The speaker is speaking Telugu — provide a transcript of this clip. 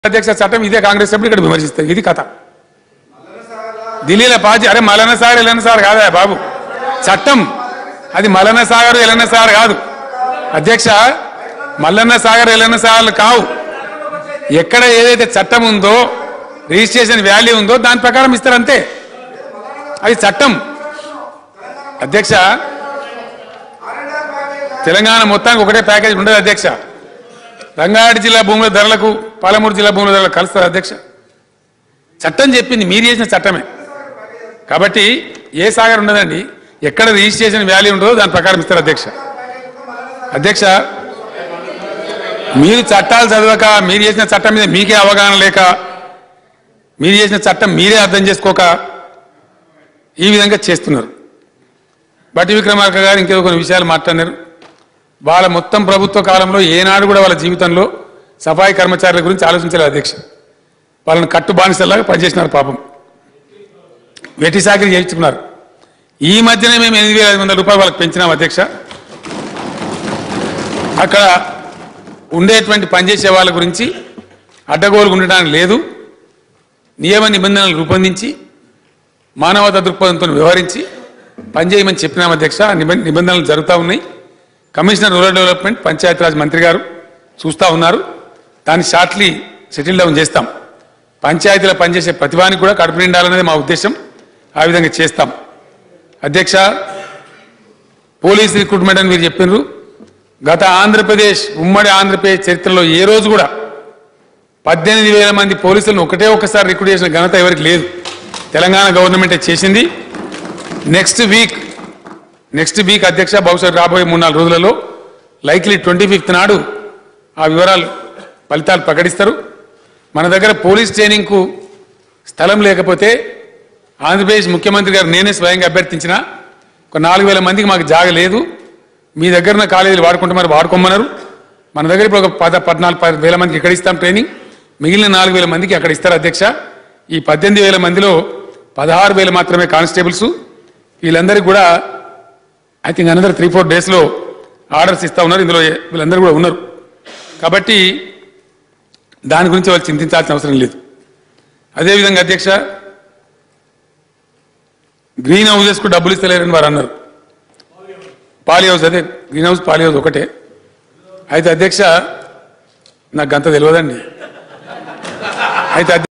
అధ్యక్ష చట్టం ఇదే కాంగ్రెస్ సభ్యులు ఇక్కడ విమర్శిస్తారు ఇది కథ ఢిల్లీలో పాచి అరే మలన సాగర్ ఎలన సాగర్ కాదా బాబు చట్టం అది మలన సాగర్ ఎలన సాగర్ కాదు అధ్యక్ష మల్లన్న సాగర్ ఎలన సాగర్లు కావు ఎక్కడ ఏదైతే చట్టం ఉందో రిజిస్ట్రేషన్ వాల్యూ ఉందో దాని ప్రకారం ఇస్తారు అంతే అది చట్టం అధ్యక్ష తెలంగాణ మొత్తానికి ఒకటే ప్యాకేజ్ ఉండదు అధ్యక్ష రంగారెడ్డి జిల్లా భూముల ధరలకు పాలమూరు జిల్లా భూముల ధరలకు కలుస్తారు అధ్యక్ష చట్టం చెప్పింది మీరు చేసిన చట్టమే కాబట్టి ఏ సాగర్ ఉండదండి ఎక్కడ రిజిస్ట్రేషన్ వాల్యూ ఉండదో దాని ప్రకారం ఇస్తారు అధ్యక్ష అధ్యక్ష మీరు చట్టాలు చదవక మీరు చేసిన చట్టం మీద మీకే అవగాహన లేక మీరు చేసిన చట్టం మీరే అర్థం చేసుకోక ఈ విధంగా చేస్తున్నారు బట్టి విక్రమార్క గారు ఇంకేదో కొన్ని విషయాలు మాట్లాడినారు వాళ్ళ మొత్తం ప్రభుత్వ కాలంలో ఏనాడు కూడా వాళ్ళ జీవితంలో సఫాయి కర్మచారుల గురించి ఆలోచించలేదు అధ్యక్ష వాళ్ళని కట్టు బానిసలాగా పనిచేసినారు పాపం వెట్టి సాకిరి చేయించుకున్నారు ఈ మధ్యనే మేము ఎనిమిది వేల ఐదు వందల రూపాయలు వాళ్ళకి పెంచినాం అధ్యక్ష అక్కడ ఉండేటువంటి పనిచేసే వాళ్ళ గురించి అడ్డగోలు ఉండడానికి లేదు నియమ నిబంధనలు రూపొందించి మానవతా దృక్పథంతో వ్యవహరించి పనిచేయమని చెప్పినాం అధ్యక్ష ఆ నిబ- నిబంధనలు జరుగుతూ ఉన్నాయి కమిషనర్ రూరల్ డెవలప్మెంట్ పంచాయతీరాజ్ మంత్రి గారు చూస్తూ ఉన్నారు దాన్ని షార్ట్లీ సెటిల్ డౌన్ చేస్తాం పంచాయతీలో పనిచేసే ప్రతిభానికి కూడా కడుపు నిండాలనేది మా ఉద్దేశం ఆ విధంగా చేస్తాం అధ్యక్ష పోలీస్ రిక్రూట్మెంట్ అని మీరు చెప్పినారు గత ఆంధ్రప్రదేశ్ ఉమ్మడి ఆంధ్రప్రదేశ్ చరిత్రలో ఏ రోజు కూడా పద్దెనిమిది వేల మంది పోలీసులను ఒకటే ఒక్కసారి రిక్రూట్ చేసిన ఘనత ఎవరికి లేదు తెలంగాణ గవర్నమెంటే చేసింది నెక్స్ట్ వీక్ నెక్స్ట్ వీక్ అధ్యక్ష బహుశా రాబోయే మూడు నాలుగు రోజులలో లైక్లీ ట్వంటీ ఫిఫ్త్ నాడు ఆ వివరాలు ఫలితాలు ప్రకటిస్తారు మన దగ్గర పోలీస్ ట్రైనింగ్కు స్థలం లేకపోతే ఆంధ్రప్రదేశ్ ముఖ్యమంత్రి గారు నేనే స్వయంగా అభ్యర్థించిన ఒక నాలుగు వేల మందికి మాకు జాగ లేదు మీ దగ్గర ఉన్న కాలేజీలు వాడుకుంటే మరి వాడుకోమన్నారు మన దగ్గర ఇప్పుడు ఒక పద పద్నాలుగు పది వేల మందికి ఇక్కడ ఇస్తాం ట్రైనింగ్ మిగిలిన నాలుగు వేల మందికి అక్కడ ఇస్తారు అధ్యక్ష ఈ పద్దెనిమిది వేల మందిలో పదహారు వేలు మాత్రమే కానిస్టేబుల్స్ వీళ్ళందరికీ కూడా I think another three four డేస్లో ఆర్డర్స్ ఇస్తా ఉన్నారు ఇందులో వీళ్ళందరూ కూడా ఉన్నారు కాబట్టి దాని గురించి వాళ్ళు చింతించాల్సిన అవసరం లేదు అదేవిధంగా అధ్యక్ష గ్రీన్ హౌసెస్కు డబ్బులు ఇస్తలేరని వారు అన్నారు పాలి హౌస్ అదే గ్రీన్ హౌస్ పాలి హౌస్ ఒకటే అయితే అధ్యక్ష నాకు అంత తెలియదండి అయితే అధ్య-